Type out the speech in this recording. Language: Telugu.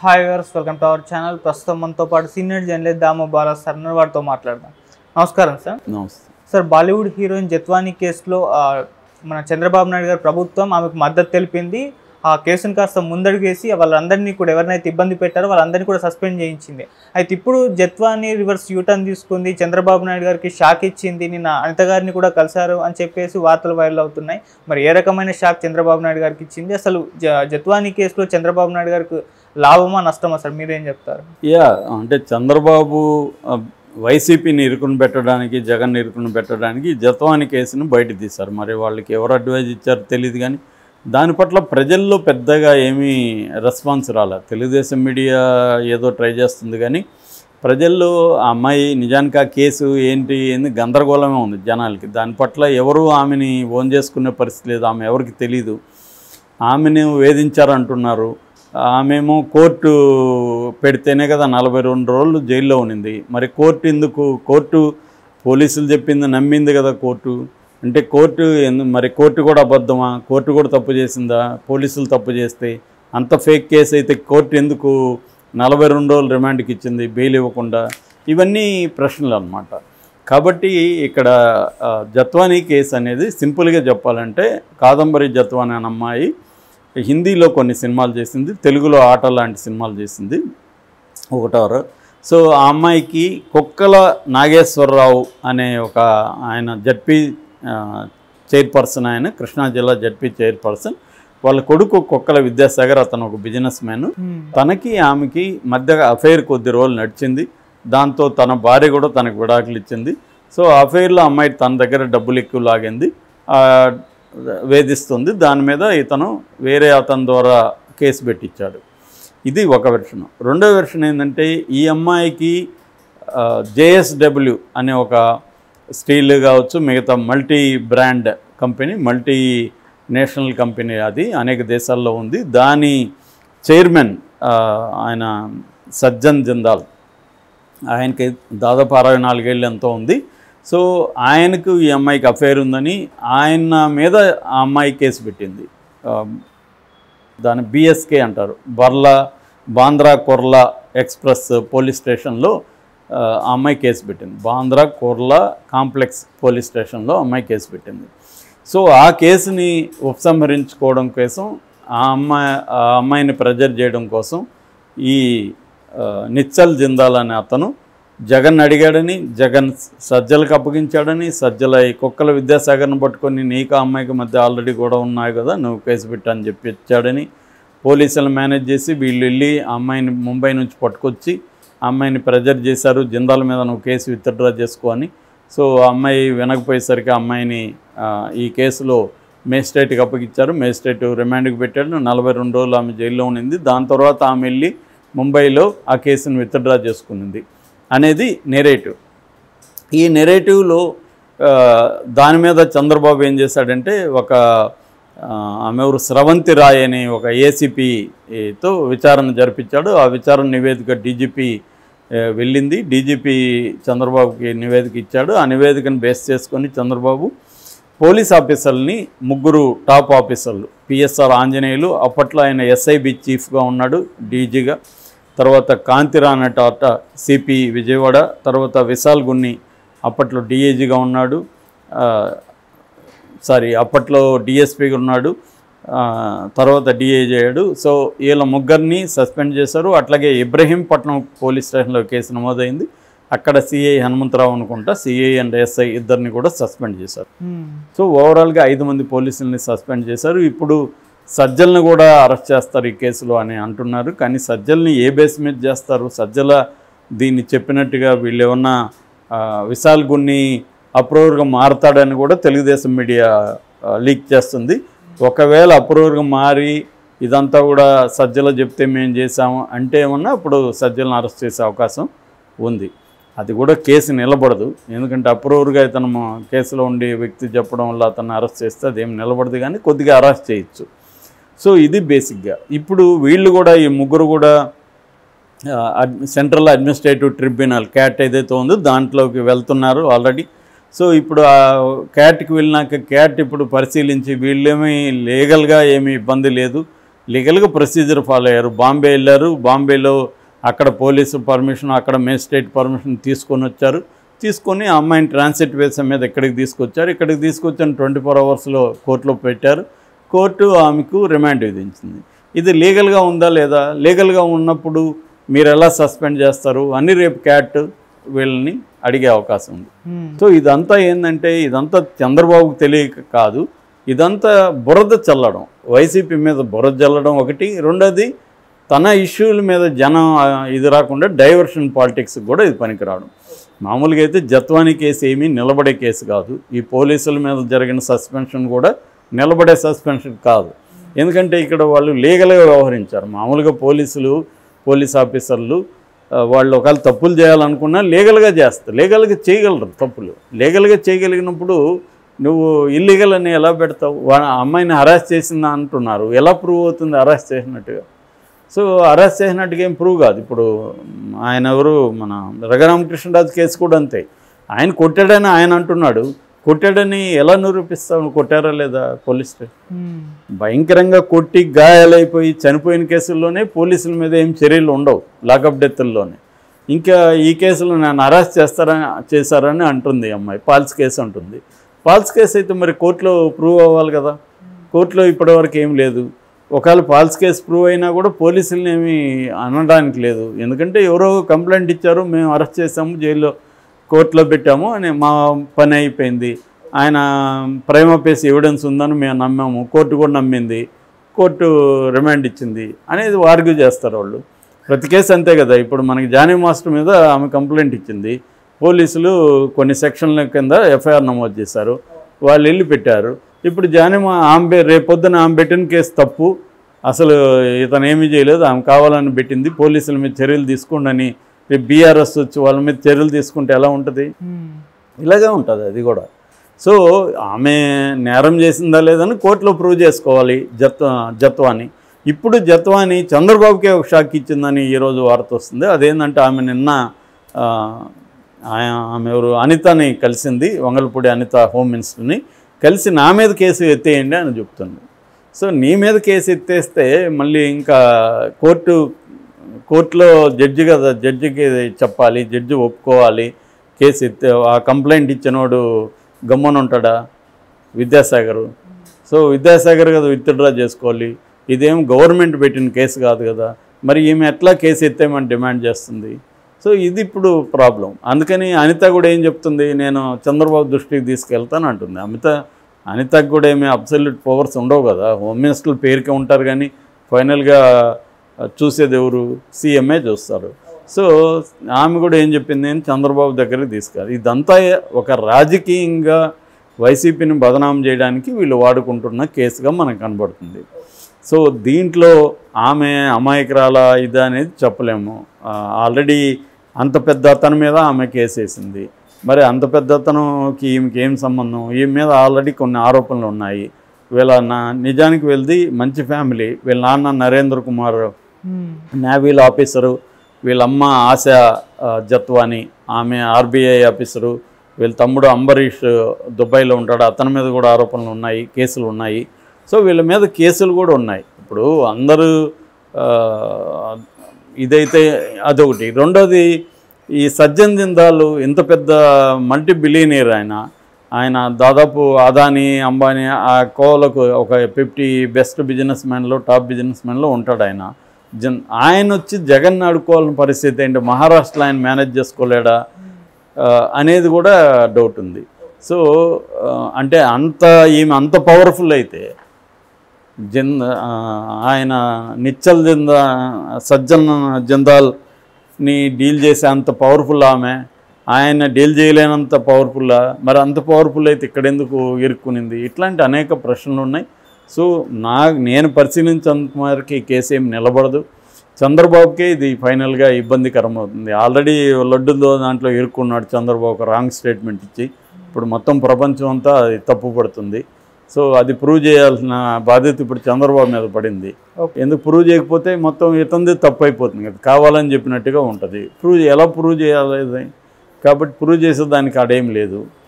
Hi viewers welcome to our channel ప్రస్తుతం మనతో పాటు సీనియర్ జర్నలిస్ట్ దామో బాలా సర్నర్ వారితో మాట్లాడదాం నమస్కారం సార్ నమస్తే సార్ బాలీవుడ్ హీరోయిన్ జత్వానీ కేసులో ఆ, మన చంద్రబాబు నాయుడు గారి ప్రభుత్వం ఆమెకు మద్దతు తెలిపింది ఆ కేసును కాస్త ముందడుగేసి వాళ్ళందరినీ కూడా ఎవరినైతే ఇబ్బంది పెట్టారో వాళ్ళందరినీ కూడా సస్పెండ్ చేయించింది అయితే ఇప్పుడు జత్వానీ రివర్స్ యూటర్న్ తీసుకుంది చంద్రబాబు నాయుడు గారికి షాక్ ఇచ్చింది నిన్న అనిత గారిని కూడా కలిశారు అని చెప్పేసి వార్తలు వైరల్ అవుతున్నాయి మరి ఏ రకమైన షాక్ చంద్రబాబు నాయుడు గారికి ఇచ్చింది అసలు జ జత్వానీ కేసులో చంద్రబాబు నాయుడు గారికి లాభమా నష్టమా సార్ మీరేం చెప్తారు యా అంటే చంద్రబాబు ఆ, వైసీపీని ఇరుకుని పెట్టడానికి జగన్ ఇరుకుని పెట్టడానికి జతవాని కేసును బయట తీశారు మరి వాళ్ళకి ఎవరు అడ్వైజ్ ఇచ్చారో తెలియదు కానీ దాని పట్ల ప్రజల్లో పెద్దగా ఏమీ రెస్పాన్స్ రాలే తెలుగుదేశం మీడియా ఏదో ట్రై చేస్తుంది కానీ ప్రజల్లో ఆ అమ్మాయి నిజానికి ఆ కేసు ఏంటి ఏంది గందరగోళమే ఉంది జనాలకి దాని పట్ల ఎవరు ఆమెని ఓన్ చేసుకునే పరిస్థితి లేదు ఆమె ఎవరికి తెలియదు ఆమెను వేధించారంటున్నారు ఆమెమో కోర్టు పెడితేనే కదా నలభై రెండు రోజులు జైల్లో ఉన్నింది మరి కోర్టు ఎందుకు కోర్టు పోలీసులు చెప్పింది నమ్మింది కదా కోర్టు అంటే కోర్టు ఎందు మరి కోర్టు కూడా అబద్ధమా కోర్టు కూడా తప్పు చేసిందా పోలీసులు తప్పు చేస్తే అంత ఫేక్ కేసు అయితే కోర్టు ఎందుకు నలభై రెండు రోజులు రిమాండ్కి ఇచ్చింది బెయిల్ ఇవ్వకుండా ఇవన్నీ ప్రశ్నలు అన్నమాట కాబట్టి ఇక్కడ ఆ, జత్వానీ కేసు అనేది సింపుల్గా చెప్పాలంటే కాదంబరి జత్వాని అనే అమ్మాయి హిందీలో కొన్ని సినిమాలు చేసింది తెలుగులో ఆట లాంటి సినిమాలు చేసింది ఒకటోరు సో ఆ అమ్మాయికి కుక్కల నాగేశ్వరరావు అనే ఒక ఆయన జడ్పీ చైర్పర్సన్ ఆయన కృష్ణా జిల్లా జడ్పీ చైర్పర్సన్ వాళ్ళ కొడుకు కుక్కల విద్యాసాగర్ అతను ఒక బిజినెస్ మ్యాన్ తనకి ఆమెకి మధ్య అఫైర్ కొద్ది రోజులు నడిచింది దాంతో తన భార్య కూడా తనకు విడాకులు ఇచ్చింది సో అఫైర్లో అమ్మాయి తన దగ్గర డబ్బులు ఎక్కువ లాగింది ఆ, వేధిస్తుంది దాని మీద ఇతను వేరే అతని ద్వారా కేసు పెట్టించాడు ఇది ఒక వెర్షన్ రెండో వెర్షన్ ఏంటంటే ఈ అమ్మాయికి జేఎస్డబ్ల్యూ అనే ఒక స్టీల్ కావచ్చు మిగతా multi brand company multi national company అది అనేక దేశాల్లో ఉంది దాని చైర్మన్ ఆ, ఆయన సజ్జన్ జిందాల్ ఆయనకి దాదాపు అరవై నాలుగేళ్ళు ఎంతో ఉంది సో ఆయనకు ఈ అమ్మాయికి అఫైర్ ఉందని ఆయన మీద ఆ అమ్మాయి కేసు పెట్టింది ఆ, దాని బిఎస్కే అంటారు బర్లా బాంద్రా కొర్లా ఎక్స్ప్రెస్ పోలీస్ స్టేషన్లో ఆ, ఆ అమ్మాయి కేసు పెట్టింది బాంద్రా కొర్లా కాంప్లెక్స్ పోలీస్ స్టేషన్లో అమ్మాయి కేసు పెట్టింది సో ఆ కేసుని ఉపసంహరించుకోవడం కోసం ఆ అమ్మాయి ఆ అమ్మాయిని ప్రెజర్ చేయడం కోసం ఈ ఆ, నిచ్చల్ జిందాల్ అనే అతను జగన్ అడిగాడని జగన్ సజ్జలకు అప్పగించాడని సజ్జల ఈ కుక్కల విద్యాసాగర్ని పట్టుకొని నీకు ఆ అమ్మాయికి మధ్య ఆల్రెడీ కూడా ఉన్నాయి కదా నువ్వు కేసు పెట్టని చెప్పి ఇచ్చాడని పోలీసులు మేనేజ్ చేసి వీళ్ళు వెళ్ళి ఆ అమ్మాయిని ముంబై నుంచి పట్టుకొచ్చి ఆ అమ్మాయిని ప్రెజర్ చేశారు జిందాల మీద నువ్వు కేసు విత్డ్రా చేసుకో అని సో ఆ అమ్మాయి వినకపోయేసరికి ఆ అమ్మాయిని ఆ, ఈ కేసులో మేజిస్ట్రేట్కి అప్పగించారు మేజిస్ట్రేట్ రిమాండ్కి పెట్టాడు నలభై రెండు రోజులు ఆమె జైల్లో ఉండింది దాని తర్వాత ఆమె వెళ్ళి ముంబైలో ఆ కేసును విత్డ్రా చేసుకునింది అనేది నెరేటివ్ ఈ నెరేటివ్లో ఆ, దాని మీద చంద్రబాబు ఏం చేశాడంటే ఒక ఆ, ఆమె ఎవరు స్రవంతి రాయ్ అనే ఒక ఏసీపీతో విచారణ జరిపించాడు ఆ విచారణ నివేదిక డీజీపీ వెళ్ళింది డీజీపీ చంద్రబాబుకి నివేదిక ఇచ్చాడు ఆ నివేదికను బేస్ చేసుకొని చంద్రబాబు పోలీస్ ఆఫీసర్ని ముగ్గురు టాప్ ఆఫీసర్లు పిఎస్ఆర్ ఆంజనేయులు అప్పట్లో ఆయన ఎస్ఐబి చీఫ్గా ఉన్నాడు డీజీగా తర్వాత కాంతిరాణ టాటా సిపి విజయవాడ తర్వాత విశాల్ గున్ని అప్పట్లో డిఏజీగా ఉన్నాడు ఆ, సారీ అప్పట్లో డిఎస్పీగా ఉన్నాడు ఆ, తర్వాత డిఏజీ అయ్యాడు సో వీళ్ళ ముగ్గురిని సస్పెండ్ చేశారు అట్లాగే ఇబ్రహీంపట్నం పోలీస్ స్టేషన్లో కేసు నమోదైంది అక్కడ సిఐ హనుమంతరావు అనుకుంటా సిఐ అండ్ ఎస్ఐ ఇద్దరిని కూడా సస్పెండ్ చేశారు సో ఓవరాల్గా ఐదు మంది పోలీసుల్ని సస్పెండ్ చేశారు ఇప్పుడు సజ్జల్ని కూడా అరెస్ట్ చేస్తారు ఈ కేసులో అని అంటున్నారు కానీ సజ్జల్ని ఏ బేస్ మీద చేస్తారు సజ్జల దీన్ని చెప్పినట్టుగా వీళ్ళు ఏమన్నా ఆ, విశాల్ గున్ని అప్రూవర్గా మారతాడని కూడా తెలుగుదేశం మీడియా ఆ, లీక్ చేస్తుంది ఒకవేళ అప్రూవర్గా మారి ఇదంతా కూడా సజ్జల చెప్తే మేము చేసాము అంటే ఏమన్నా అప్పుడు సజ్జలను అరెస్ట్ చేసే అవకాశం ఉంది అది కూడా కేసు నిలబడదు ఎందుకంటే అప్రూవర్గా ఇతను మా కేసులో ఉండి వ్యక్తి చెప్పడం వల్ల అతన్ని అరెస్ట్ చేస్తే అదేం నిలబడదు కానీ కొద్దిగా అరెస్ట్ చేయొచ్చు సో ఇది బేసిక్గా ఇప్పుడు వీళ్ళు కూడా ఈ ముగ్గురు కూడా ఆ, అడ్- సెంట్రల్ అడ్మినిస్ట్రేటివ్ ట్రిబ్యునల్ క్యాట్ ఏదైతే ఉందో దాంట్లోకి వెళ్తున్నారు ఆల్రెడీ సో ఇప్పుడు ఆ క్యాట్కి వెళ్ళినాక క్యాట్ ఇప్పుడు పరిశీలించి వీళ్ళేమీ లీగల్గా ఏమీ ఇబ్బంది లేదు లీగల్గా ప్రొసీజర్ ఫాలో అయ్యారు బాంబే వెళ్ళారు బాంబేలో అక్కడ పోలీసు పర్మిషన్ అక్కడ మేజిస్ట్రేట్ పర్మిషన్ తీసుకొని వచ్చారు తీసుకొని ఆ అమ్మాయిని ట్రాన్సిట్ వేసా మీద ఇక్కడికి తీసుకొచ్చారు ఇక్కడికి తీసుకొచ్చిన ట్వంటీ ఫోర్ అవర్స్లో కోర్టులో పెట్టారు కోర్టు ఆమెకు రిమాండ్ విధించింది ఇది లీగల్గా ఉందా లేదా లీగల్గా ఉన్నప్పుడు మీరు ఎలా సస్పెండ్ చేస్తారు అని రేపు క్యాట్ వీళ్ళని అడిగే అవకాశం ఉంది మ్మ్. సో ఇదంతా ఏంటంటే ఇదంతా చంద్రబాబుకు తెలియక కాదు ఇదంతా బురద చల్లడం వైసీపీ మీద బురద చల్లడం ఒకటి రెండోది తన ఇష్యూల మీద జనం ఆ, ఇది రాకుండా డైవర్షన్ పాలిటిక్స్ కూడా ఇది పనికిరావడం మామూలుగా అయితే జత్వానీ కేసు ఏమీ నిలబడే కేసు కాదు ఈ పోలీసుల మీద జరిగిన సస్పెన్షన్ కూడా నిలబడే సస్పెన్షన్ కాదు ఎందుకంటే ఇక్కడ వాళ్ళు లీగల్గా వ్యవహరించారు మామూలుగా పోలీసులు పోలీస్ ఆఫీసర్లు ఆ, వాళ్ళు ఒకవేళ తప్పులు చేయాలనుకున్నా లీగల్గా చేస్తారు లీగల్గా చేయగలరు తప్పులు లీగల్గా చేయగలిగినప్పుడు నువ్వు ఇల్లీగల్ అని ఎలా పెడతావు వా- ఆ అమ్మాయిని అరెస్ట్ చేసిందా అంటున్నారు ఎలా ప్రూవ్ అవుతుంది అరెస్ట్ చేసినట్టుగా సో అరెస్ట్ చేసినట్టుగా ఏం ప్రూవ్ కాదు ఇప్పుడు ఆయన ఎవరు మన రఘురామకృష్ణరాజు కేసు కూడా అంతే ఆయన కొట్టాడని ఆయన అంటున్నాడు కొట్టాడని ఎలా నిరూపిస్తావు కొట్టారా లేదా పోలీస్ స్టేషన్ మ్మ్. భయంకరంగా కొట్టి గాయాలైపోయి చనిపోయిన కేసుల్లోనే పోలీసుల మీద ఏం చర్యలు ఉండవు లాకప్ డెత్తుల్లోనే ఇంకా ఈ కేసులో నన్ను అరెస్ట్ చేస్తారని చేశారని అంటుంది ఈ అమ్మాయి పాల్స్ కేసు అంటుంది పాల్స్ కేసు అయితే మరి కోర్టులో ప్రూవ్ అవ్వాలి కదా కోర్టులో ఇప్పటివరకు ఏం లేదు ఒకవేళ పాల్స్ కేసు ప్రూవ్ అయినా కూడా పోలీసుల్ని ఏమీ అనడానికి లేదు ఎందుకంటే ఎవరో కంప్లైంట్ ఇచ్చారు మేము అరెస్ట్ చేసాము జైల్లో కోర్టులో పెట్టాము అని మా పని అయిపోయింది ఆయన ప్రైమ పేసి ఎవిడెన్స్ ఉందని మేము నమ్మాము కోర్టు కూడా నమ్మింది కోర్టు రిమాండ్ ఇచ్చింది అనేది ఆర్గ్యూ చేస్తారు వాళ్ళు ప్రతి కేసు అంతే కదా ఇప్పుడు మనకి జానీ మాస్టర్ మీద ఆమె కంప్లైంట్ ఇచ్చింది పోలీసులు కొన్ని సెక్షన్ల కింద ఎఫ్ఐఆర్ నమోదు చేశారు వాళ్ళు వెళ్ళి పెట్టారు ఇప్పుడు జానీ మా ఆమె రేపొద్దున ఆమె పెట్టిన కేసు తప్పు అసలు ఇతను ఏమీ చేయలేదు ఆమె కావాలని పెట్టింది పోలీసుల మీద చర్యలు తీసుకోండి అని రేపు బీఆర్ఎస్ వచ్చి వాళ్ళ మీద చర్యలు తీసుకుంటే ఎలా ఉంటుంది మ్మ్. ఇలాగే ఉంటుంది అది కూడా సో ఆమె నేరం చేసిందా లేదని కోర్టులో ప్రూవ్ చేసుకోవాలి జత్ జత్వాని ఇప్పుడు జత్వాని చంద్రబాబుకే ఒక షాక్ ఇచ్చిందని ఈరోజు వార్త వస్తుంది అదేంటంటే ఆమె నిన్న ఆ, ఆ- ఆమె ఎవరు అనితని కలిసింది వంగలపూడి అనిత హోమ్ మినిస్టర్ని కలిసి నా మీద కేసు ఎత్తేయండి అని చెప్తుంది సో నీ మీద కేసు ఎత్తేస్తే మళ్ళీ ఇంకా కోర్టు కోర్టులో జడ్జి కదా జడ్జికి చెప్పాలి జడ్జి ఒప్పుకోవాలి కేసు ఎత్తే ఆ కంప్లైంట్ ఇచ్చినోడు గమ్మున ఉంటాడా విద్యాసాగర్ సో విద్యాసాగర్ కదా విత్డ్రా చేసుకోవాలి ఇదేం గవర్నమెంట్ పెట్టిన కేసు కాదు కదా మరి ఈమె ఎట్లా కేసు ఎత్తేమని డిమాండ్ చేస్తుంది సో ఇది ఇప్పుడు ప్రాబ్లం అందుకని అనిత కూడా ఏం చెప్తుంది నేను చంద్రబాబు దృష్టికి తీసుకెళ్తాను అంటుంది అమిత అనితకు కూడా ఏమి అబ్సల్యూట్ పవర్స్ ఉండవు కదా హోమ్ మినిస్టర్ల పేరుకే ఉంటారు కానీ ఫైనల్గా చూసేది ఎవరు సీఎంఏ చూస్తారు సో ఆమె కూడా ఏం చెప్పింది నేను చంద్రబాబు దగ్గరికి తీసుకెళ్ళి ఇదంతా ఒక రాజకీయంగా వైసీపీని బదనాం చేయడానికి వీళ్ళు వాడుకుంటున్న కేసుగా మనకు కనబడుతుంది సో దీంట్లో ఆమె అమాయకురాల ఇది అనేది చెప్పలేము ఆల్రెడీ అంత పెద్ద అతని మీద ఆమె కేసు వేసింది మరి అంత పెద్ద అతనుకి ఈమెకి ఏం సంబంధం ఈమె మీద ఆల్రెడీ కొన్ని ఆరోపణలు ఉన్నాయి వీళ్ళ నా నిజానికి వెళ్ళి మంచి ఫ్యామిలీ వీళ్ళ నాన్న నరేంద్ర కుమార్ మ్మ్. నేవీల్ ఆఫీసరు వీళ్ళమ్మ ఆశ ఆ, జత్వాని ఆమె ఆర్బీఐ ఆఫీసరు వీళ్ళ తమ్ముడు అంబరీష్ దుబాయ్లో ఉంటాడు అతని మీద కూడా ఆరోపణలు ఉన్నాయి కేసులు ఉన్నాయి సో వీళ్ళ మీద కేసులు కూడా ఉన్నాయి ఇప్పుడు అందరూ ఆ, ఇదైతే అదొకటి రెండోది ఈ సజ్జన్ జిందాలు ఇంత పెద్ద మల్టీ బిలియనీర్ ఆయన ఆయన దాదాపు అదానీ అంబానీ ఆ కోవలకు ఒక ఫిఫ్టీ బెస్ట్ బిజినెస్ మ్యాన్లో టాప్ బిజినెస్ మ్యాన్లో ఉంటాడు ఆయన జన్ ఆయన వచ్చి జగన్ ఆడుకోవాలని పరిస్థితి ఏంటి మహారాష్ట్రలో ఆయన మేనేజ్ చేసుకోలేడా ఆ, అనేది కూడా డౌట్ ఉంది సో ఆ, అంటే అంత ఈమె అంత పవర్ఫుల్ అయితే జిన్ ఆ, ఆయన నిచ్చల్ జింద సజ్జన్ జిందాల్ని డీల్ చేసే అంత పవర్ఫుల్ ఆమె ఆయన డీల్ చేయలేనంత పవర్ఫుల్లా మరి అంత పవర్ఫుల్ అయితే ఇక్కడ ఎందుకు ఇరుక్కునింది ఇట్లాంటి అనేక ప్రశ్నలు ఉన్నాయి సో నా నేను పరిశీలించినంత వరకు ఈ కేసు ఏం నిలబడదు చంద్రబాబుకే ఇది ఫైనల్గా ఇబ్బందికరం అవుతుంది ఆల్రెడీ లడ్డులో దాంట్లో ఇరుక్కున్నాడు చంద్రబాబు ఒక రాంగ్ స్టేట్మెంట్ ఇచ్చి ఇప్పుడు మొత్తం ప్రపంచం అంతా అది తప్పు పడుతుంది సో అది ప్రూవ్ చేయాల్సిన బాధ్యత ఇప్పుడు చంద్రబాబు మీద పడింది Okay. ఎందుకు ప్రూవ్ చేయకపోతే మొత్తం ఇతంది తప్పు అయిపోతుంది కదా కావాలని చెప్పినట్టుగా ఉంటుంది ప్రూవ్ ఎలా ప్రూవ్ చేయాలి ఇది? కాబట్టి ప్రూవ్ చేసే దానికి ఆడేం లేదు